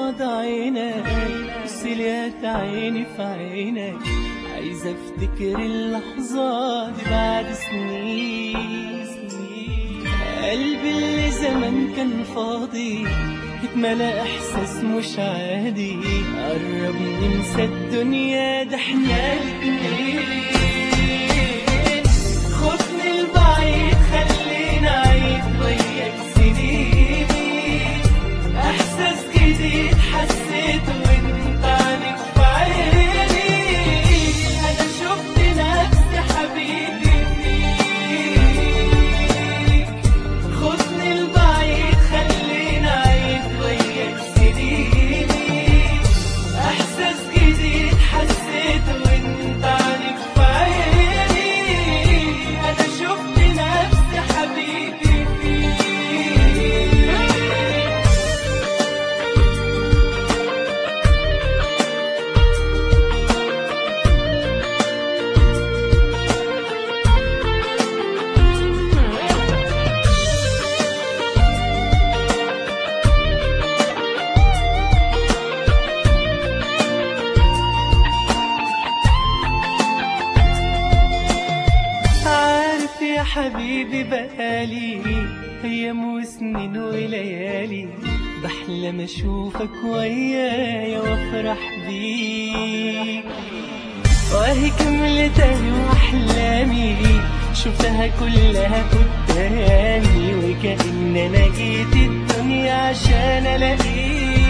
غمض عينك وسليت عيني في عينك عايز افتكر اللحظات دي بعد سنين قلبي اللي زمان كان فاضي اتملى احساس مش عادي قرب ننسى الدنيا ده احنا الاتنين خدني البعيد خلينا عيد وياك سنيني احساس جديد حسيته وانت عنك في عيني انا شفت نفسي حبيبي فيك خدني البعيد خلينا عيد وياك سنيني احساس جديد حسيته وانت عنك في عيني انا شفت نفسي حبيبي فيك عارف يا حبيبي بقالي ايام وسنين وليالي بحلم اشوفك ويايا وافرح بيك وهي كملت ايوه احلامي شفتها كلها قدامي وكأن انا جيت الدنيا عشان الاقيك